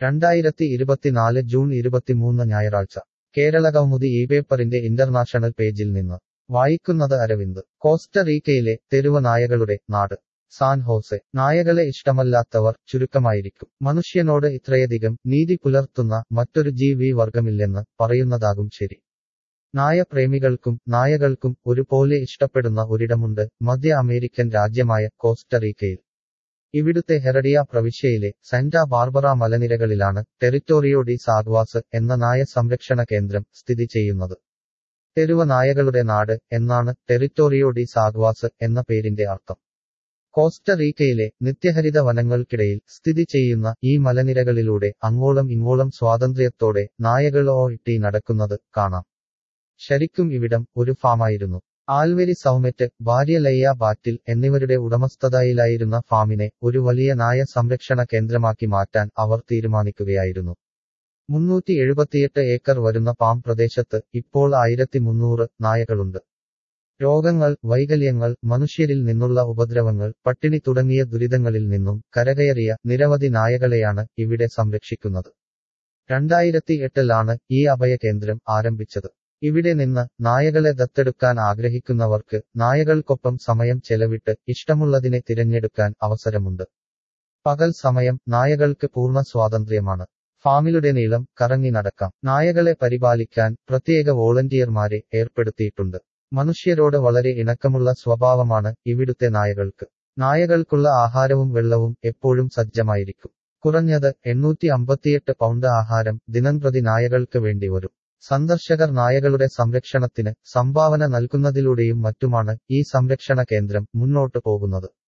രണ്ടായിരത്തി ഇരുപത്തിനാല് ജൂൺ ഇരുപത്തിമൂന്ന് ഞായറാഴ്ച കേരള കൗമുദി ഈ പേപ്പറിന്റെ ഇന്റർനാഷണൽ പേജിൽ നിന്ന് വായിക്കുന്നത് അരവിന്ദ് കോസ്റ്ററീക്കയിലെ തെരുവ് നായകളുടെ നാട് സാൻ ഹോസെ നായകളെ ഇഷ്ടമല്ലാത്തവർ ചുരുക്കമായിരിക്കും മനുഷ്യനോട് ഇത്രയധികം നീതി പുലർത്തുന്ന മറ്റൊരു ജീവി വർഗമില്ലെന്ന് പറയുന്നതാകും ശരി നായപ്രേമികൾക്കും നായകൾക്കും ഒരുപോലെ ഇഷ്ടപ്പെടുന്ന ഒരിടമുണ്ട് മധ്യ അമേരിക്കൻ രാജ്യമായ കോസ്റ്ററീക്കയിൽ ഇവിടുത്തെ ഹെറഡിയ പ്രവിശ്യയിലെ സെന്റാ ബാർബറ മലനിരകളിലാണ് ടെറിറ്റോറിയോ ഡി സാഗ്വാസ് എന്ന നായ സംരക്ഷണ കേന്ദ്രം സ്ഥിതി ചെയ്യുന്നത് തെരുവ നായകളുടെ നാട് എന്നാണ് ടെറിറ്റോറിയോ ഡി സാഗ്വാസ് എന്ന പേരിന്റെ അർത്ഥം കോസ്റ്ററീക്കയിലെ നിത്യഹരിത വനങ്ങൾക്കിടയിൽ സ്ഥിതി ചെയ്യുന്ന ഈ മലനിരകളിലൂടെ അങ്ങോളം ഇങ്ങോളം സ്വാതന്ത്ര്യത്തോടെ നായകളോ ഇട്ടി നടക്കുന്നത് കാണാം ശരിക്കും ഇവിടം ഒരു ഫാമായിരുന്നു ആൽവെരി സൗമെറ്റ് ഭാര്യ ലയ്യ ബാറ്റിൽ എന്നിവരുടെ ഉടമസ്ഥതയിലായിരുന്ന ഫാമിനെ ഒരു വലിയ നായ സംരക്ഷണ കേന്ദ്രമാക്കി മാറ്റാൻ അവർ തീരുമാനിക്കുകയായിരുന്നു മുന്നൂറ്റി എഴുപത്തിയെട്ട് ഏക്കർ വരുന്ന പാം പ്രദേശത്ത് ഇപ്പോൾ ആയിരത്തി മുന്നൂറ് നായകളുണ്ട് രോഗങ്ങൾ വൈകല്യങ്ങൾ മനുഷ്യരിൽ നിന്നുള്ള ഉപദ്രവങ്ങൾ പട്ടിണി തുടങ്ങിയ ദുരിതങ്ങളിൽ നിന്നും കരകയറിയ നിരവധി നായകളെയാണ് ഇവിടെ സംരക്ഷിക്കുന്നത് രണ്ടായിരത്തി എട്ടിലാണ് ഈ അഭയകേന്ദ്രം ആരംഭിച്ചത് ഇവിടെ നിന്ന് നായകളെ ദത്തെടുക്കാൻ ആഗ്രഹിക്കുന്നവർക്ക് നായകൾക്കൊപ്പം സമയം ചെലവിട്ട് ഇഷ്ടമുള്ളതിനെ തിരഞ്ഞെടുക്കാൻ അവസരമുണ്ട് പകൽ സമയം നായകൾക്ക് പൂർണ്ണ സ്വാതന്ത്ര്യമാണ് ഫാമിലുടനീളം കറങ്ങി നടക്കാം നായകളെ പരിപാലിക്കാൻ പ്രത്യേക വോളണ്ടിയർമാരെ ഏർപ്പെടുത്തിയിട്ടുണ്ട് മനുഷ്യരോട് വളരെ ഇണക്കമുള്ള സ്വഭാവമാണ് ഇവിടുത്തെ നായകൾക്ക് നായകൾക്കുള്ള ആഹാരവും വെള്ളവും എപ്പോഴും സജ്ജമായിരിക്കും കുറഞ്ഞത് എണ്ണൂറ്റി അമ്പത്തിയെട്ട് പൗണ്ട് ആഹാരം ദിനംപ്രതി നായകൾക്ക് വേണ്ടി വരും സന്ദർശകർ നായകളുടെ സംരക്ഷണത്തിന് സംഭാവന നൽകുന്നതിലൂടെയും മറ്റുമാണ് ഈ സംരക്ഷണ കേന്ദ്രം മുന്നോട്ടു പോകുന്നത്